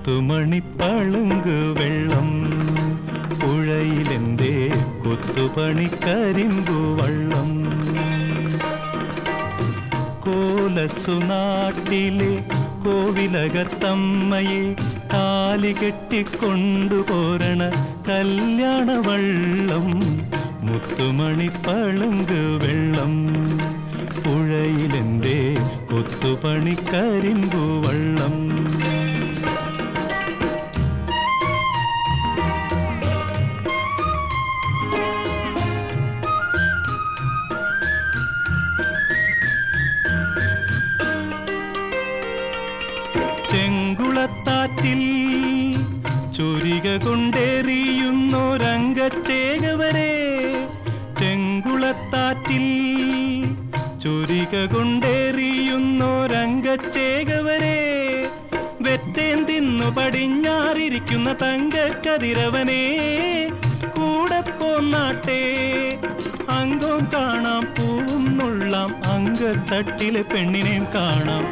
മുത്തുമണിപ്പളുങ്ക് വെള്ളം പുഴയിലെന്തേ കൊത്തുപണിക്കരിമ്പു വള്ളം കോലസുനാട്ടിലെ കോവിലകത്തമ്മയെ താലി കെട്ടിക്കൊണ്ടുപോരണ കല്യാണ വള്ളം മുത്തുമണിപ്പളുങ്ക് വെള്ളം പുഴയിലെന്തേ കൊത്തുപണിക്കരിമ്പു വള്ളം ചെങ്കുളത്താറ്റിൽ ചുരിക കൊണ്ടേറിയുന്നൊരംഗച്ചേകവരെ ചെങ്കുളത്താറ്റിൽ ചുരിക കൊണ്ടേറിയുന്നൊരംഗച്ചേകവരെ വെത്തേൻ തിന്നു പടിഞ്ഞാറിരിക്കുന്ന തങ്കക്കതിരവനെ കൂടെ പോന്നാട്ടെ അംഗം കാണാം പൂവും നുള്ളാം അങ്കത്തട്ടിലെ പെണ്ണിനെയും കാണാം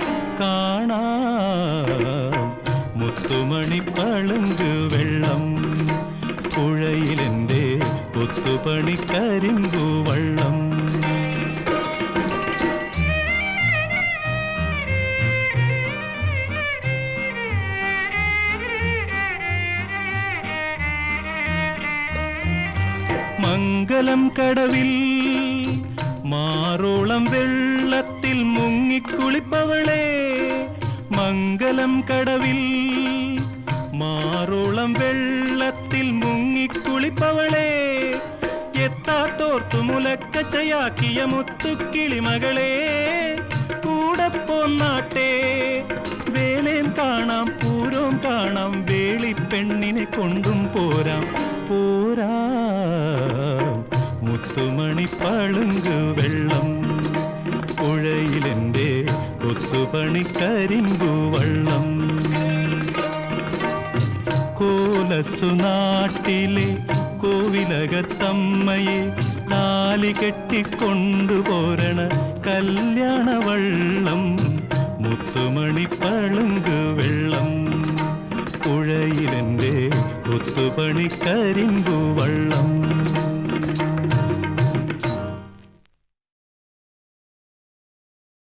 കാണാം മുത്തുമണി പളുങ്ക് വെള്ളം പുഴയിലെന്തേ കൊത്തുപണി കരിമ്പു വള്ളം മംഗലം കടവിൽ മാറോളം വെള്ളത്തിൽ മുങ്ങിക്കുളിപ്പവളെ മംഗലം കടവിൽ മാറോളം വെള്ളത്തിൽ മുങ്ങിക്കുളിപ്പവളെ എത്താത്തോർത്തു മുലക്കച്ചയാക്കിയ മുത്തുക്കിളിമകളെ കൂടെ പോന്നാട്ടെ വേലേം കാണാം പൂരോം കാണാം വേളിപ്പെണ്ണിനെ കൊണ്ടും പോരാം പോരാ മുത്തുമണി പളുങ്ക് വെള്ളം പുഴയിലെന്റെ കൊത്തുപണി കരിമ്പു വള്ളം കോലസുനാട്ടിലെ കോവിലകത്തമ്മയെ താലി കെട്ടിക്കൊണ്ടുപോരണ കല്യാണ വള്ളം മുത്തുമണി പളുങ്ക് വെള്ളം പുഴയിലെന്റെ കൊത്തുപണി കരിമ്പു വള്ളം